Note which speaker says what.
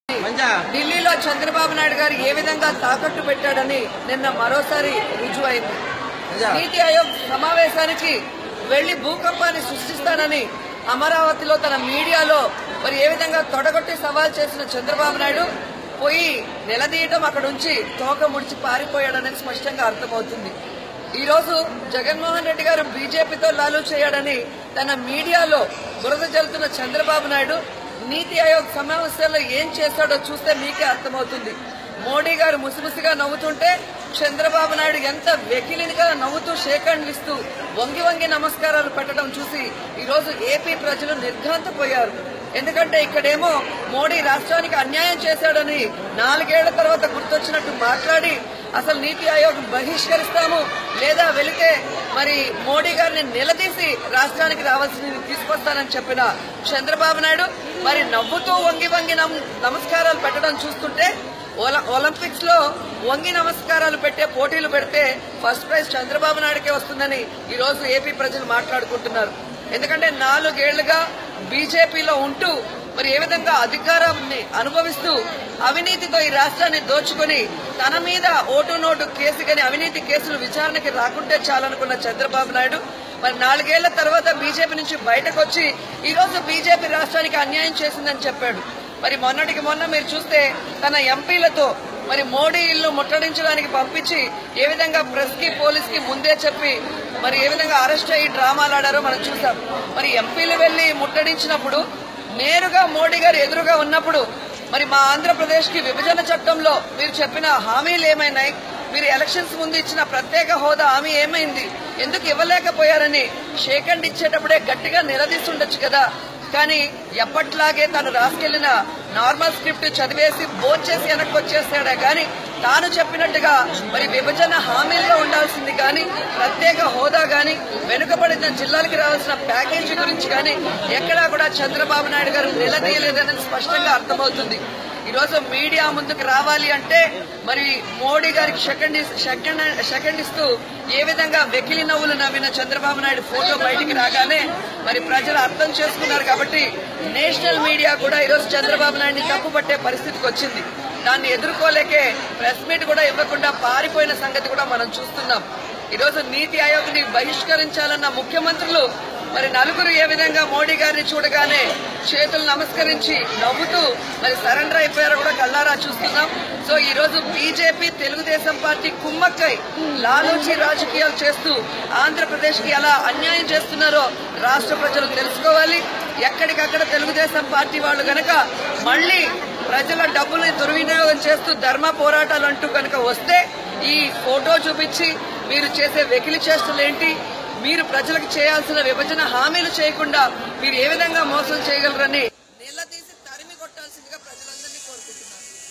Speaker 1: మంజా
Speaker 2: ఢిల్లీలో చంద్రబాబు నాయుడు గారు ఏ విధంగా తాకట్టు పెట్టాడని నిన్న మరోసారి రుజువైంది
Speaker 1: మంజా
Speaker 2: నీతి ఆయోగ్ సమావేశానికి వెళ్లి భూకంపాన్ని సృష్టిస్తానని అమరావతిలో తన మీడియాలో మరి ఏ విధంగా తొడగొట్టి సవాల్ చేసిన చంద్రబాబు నాయుడు పోయి నిలదీయటం అక్కడ ఉంచి తోక ముడిచి పారిపోయాడనేది స్పష్టంగా అర్థమవుతుంది ఈ రోజు జగన్మోహన్ రెడ్డి గారు బీజేపీతో లాలు చేయడని తన మీడియాలో బురద జల్లుతున్న చంద్రబాబు నాయుడు నీతి ఆయోగ్ సమావేశాల్లో ఏం చేశాడో చూస్తే మీకే అర్థమవుతుంది మోడీ గారు ముసిముసిగా నవ్వుతుంటే చంద్రబాబు నాయుడు ఎంత వెకిలినిగా నవ్వుతూ షేకండ్లు ఇస్తూ వంగి వంగి నమస్కారాలు పెట్టడం చూసి ఈ రోజు ఏపీ ప్రజలు నిర్ఘాంతపోయారు ఎందుకంటే ఇక్కడేమో మోడీ రాష్ట్రానికి అన్యాయం చేశాడని నాలుగేళ్ల తర్వాత గుర్తొచ్చినట్టు మాట్లాడి అసలు నీతి ఆయోగ్ బహిష్కరిస్తాము లేదా వెళితే మరి మోడీ గారిని నిలదీసి రాష్ట్రానికి రావాల్సింది తీసుకొస్తానని చెప్పిన చంద్రబాబు నాయుడు మరి నవ్వుతూ వంగి వంగి నమ్- నమస్కారాలు పెట్టడం చూస్తుంటే ఒల- ఒలింపిక్స్ లో వంగి నమస్కారాలు పెట్టే పోటీలు పెడితే ఫస్ట్ ప్రైజ్ చంద్రబాబు నాయుడుకే వస్తుందని ఈ రోజు ఏపీ ప్రజలు మాట్లాడుకుంటున్నారు ఎందుకంటే నాలుగేళ్లుగా బీజేపీలో ఉంటూ మరి ఏ విధంగా అధికారాన్ని అనుభవిస్తూ అవినీతితో ఈ రాష్ట్రాన్ని దోచుకొని తన మీద ఓటు నోటు కేసు కానీ అవినీతి కేసులు విచారణకి రాకుంటే చాలనుకున్న చంద్రబాబు నాయుడు మరి నాలుగేళ్ల తర్వాత బీజేపీ నుంచి బయటకు వచ్చి ఈ రోజు బీజేపీ రాష్ట్రానికి అన్యాయం చేసిందని చెప్పాడు మరి మొన్నటికి మొన్న మీరు చూస్తే తన ఎంపీలతో మరి మోడీ ఇల్లు ముట్టడించడానికి పంపించి ఏ విధంగా ప్రెస్ కి పోలీస్ కి ముందే చెప్పి మరి ఏ విధంగా అరెస్ట్ అయ్యి డ్రామాలు ఆడారో మనం చూసాం మరి ఎంపీలు వెళ్లి ముట్టడించినప్పుడు నేరుగా మోడీ గారు ఎదురుగా ఉన్నప్పుడు మరి మా ఆంధ్రప్రదేశ్ కి విభజన చట్టంలో మీరు చెప్పిన హామీలు ఏమైనాయి మీరు ఎలక్షన్స్ ముందు ఇచ్చిన ప్రత్యేక హోదా హామీ ఏమైంది ఎందుకు ఇవ్వలేకపోయారని షేకండ్ ఇచ్చేటప్పుడే గట్టిగా నిలదీస్తుండొచ్చు కదా కానీ ఎప్పట్లాగే తను రాసుకెళ్లిన నార్మల్ స్క్రిప్ట్ చదివేసి భోంచేసి వెనక్కి వచ్చేసాడే కానీ తాను చెప్పినట్టుగా మరి విభజన హామీల్లో ఉండాల్సింది కానీ ప్రత్యేక హోదా కానీ వెనుకబడిన జిల్లాలకి రావాల్సిన ప్యాకేజీ గురించి కానీ ఎక్కడా కూడా చంద్రబాబు నాయుడు గారు నిలదీయలేదనేది స్పష్టంగా అర్థమవుతుంది ఈ రోజు మీడియా ముందుకు రావాలి అంటే మరి మోడీ గారికి సెకండ్ సెకండ్ సెకండ్ ఇస్తూ ఏ విధంగా వెకిలి నవ్వులు నవ్విన చంద్రబాబు నాయుడు ఫోటో బయటికి రాగానే మరి ప్రజలు అర్థం చేసుకున్నారు కాబట్టి నేషనల్ మీడియా కూడా ఈరోజు చంద్రబాబు నాయుడిని తప్పుపట్టే పరిస్థితికి వచ్చింది దాన్ని ఎదుర్కోలేకే ప్రెస్ మీట్ కూడా ఇవ్వకుండా పారిపోయిన సంగతి కూడా మనం చూస్తున్నాం ఈరోజు నీతి ఆయోగ్ ని బహిష్కరించాలన్న ముఖ్యమంత్రులు మరి నలుగురు ఏ విధంగా మోడీ గారిని చూడగానే చేతులు నమస్కరించి నవ్వుతూ మరి సరెండర్ అయిపోయారో కూడా కల్లారా చూస్తున్నాం సో ఈ రోజు బీజేపీ తెలుగుదేశం పార్టీ కుమ్మక్కై లాలూచి రాజకీయాలు చేస్తూ ఆంధ్రప్రదేశ్ కి ఎలా అన్యాయం చేస్తున్నారో రాష్ట్ర ప్రజలు తెలుసుకోవాలి ఎక్కడికక్కడ తెలుగుదేశం పార్టీ వాళ్ళు గనక మళ్ళీ ప్రజల డబ్బుల్ని దుర్వినియోగం చేస్తూ ధర్మ పోరాటాలు అంటూ కనుక వస్తే ఈ ఫోటో చూపించి మీరు చేసే వెకిలి చేష్టలేంటి మీరు ప్రజలకు చేయాల్సిన విభజన హామీలు చేయకుండా మీరు ఏ విధంగా మోసం చేయగలరని నిలదీసి తరిమి కొట్టాల్సిందిగా ప్రజలందరినీ కోరుకుంటున్నారు